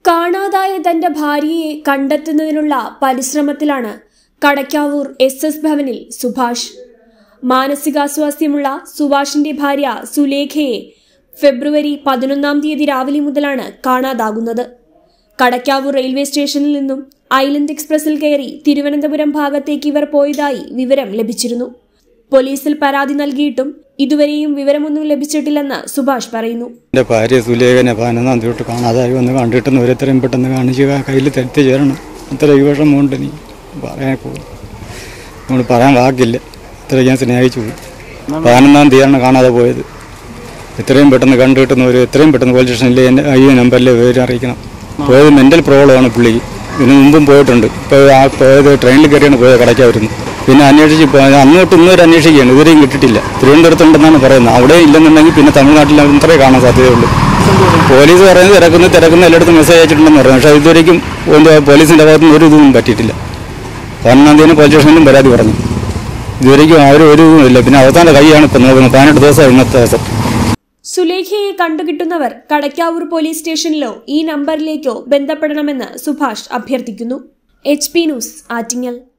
കാണാതായ തന്റെ ഭാര്യയെ കണ്ടെത്തുന്നതിനുള്ള പരിശ്രമത്തിലാണ് കടക്കാവൂർ എസ് എസ് ഭവനിൽ സുഭാഷ് മാനസികാസ്വാസ്ഥ്യമുള്ള സുഭാഷിന്റെ ഭാര്യ സുലേഖയെ ഫെബ്രുവരി പതിനൊന്നാം തീയതി രാവിലെ മുതലാണ് കാണാതാകുന്നത് കടക്കാവൂർ റെയിൽവേ സ്റ്റേഷനിൽ നിന്നും ഐലൻഡ് എക്സ്പ്രസിൽ കയറി തിരുവനന്തപുരം ഭാഗത്തേക്ക് ഇവർ പോയതായി വിവരം ലഭിച്ചിരുന്നു പോലീസിൽ പരാതി നൽകിയിട്ടും ഇതുവരെയും വിവരമൊന്നും ലഭിച്ചിട്ടില്ലെന്ന് സുഭാഷ് പറയുന്നു എൻ്റെ ഭാര്യ സുലേഖനെ പതിനൊന്നാം തീയതി തൊട്ട് കാണാതായി വന്ന് കണ്ടിട്ടെന്ന് ഒരു എത്രയും പെട്ടെന്ന് കാണിച്ച് കയ്യിൽ തെറ്റി ചേരണം അത്ര ഈ വിഷമമുണ്ട് നീ പറയാൻ പോകും നമ്മൾ പറയാൻ വാക്കില്ല അത്ര ഞാൻ സ്നേഹിച്ചു പോയി പതിനൊന്നാം തീയതിയാണ് കാണാതെ പോയത് എത്രയും പെട്ടെന്ന് കണ്ടു കിട്ടുന്ന ഒരു എത്രയും പെട്ടെന്ന് പോലീസ് സ്റ്റേഷനിലെ എൻ്റെ ഈ നമ്പറിൽ വിവരം അറിയിക്കണം പോയത് മെൻ്റൽ പ്രോബ്ലമാണ് പുള്ളിക്ക് ഇതിന് മുമ്പും പോയിട്ടുണ്ട് ഇപ്പോൾ ആ പോയത് ട്രെയിനിൽ കയറിയാണ് പോയത് കടയ്ക്കാൻ വരുന്നത് പിന്നെ അന്വേഷിച്ച് പോയത് അങ്ങോട്ട് ഇന്നുവരെ അന്വേഷിക്കുകയാണ് ഇതുവരെയും കിട്ടിയിട്ടില്ല തിരുവനന്തപുരത്തുണ്ടെന്നാണ് പറയുന്നത് അവിടെ ഇല്ലെന്നുണ്ടെങ്കിൽ പിന്നെ തമിഴ്നാട്ടിൽ അത്രേ കാണാൻ സാധ്യതയുള്ളൂ പോലീസ് പറയുന്നത് തിരക്കുന്നു തിരക്കുന്ന എല്ലായിടത്തും മെസ്സേജ് അയച്ചിട്ടുണ്ടെന്ന് പറഞ്ഞു പക്ഷേ ഇതുവരെയും എന്തുവാ പോലീസിൻ്റെ ഭാഗത്തുനിന്ന് ഒരു ഇതും പറ്റിയിട്ടില്ല പതിനൊന്നാം തീയതി പോലീസ് സ്റ്റേഷനിലും പരാതി പറഞ്ഞു ഇതുവരെയും അവർ ഒരു ഇതും ഇല്ല പിന്നെ അവസാന കൈയാണ് ഇപ്പം നോക്കുന്നത് പതിനെട്ട് ദിവസം ഇന്നത്തെ ദിവസം സുലേഖയെ കണ്ടുകിട്ടുന്നവർ കടക്കാവൂർ പോലീസ് സ്റ്റേഷനിലോ ഈ നമ്പറിലേക്കോ ബന്ധപ്പെടണമെന്ന് സുഭാഷ് അഭ്യർത്ഥിക്കുന്നു എച്ച് പി ന്യൂസ് ആറ്റിങ്ങൽ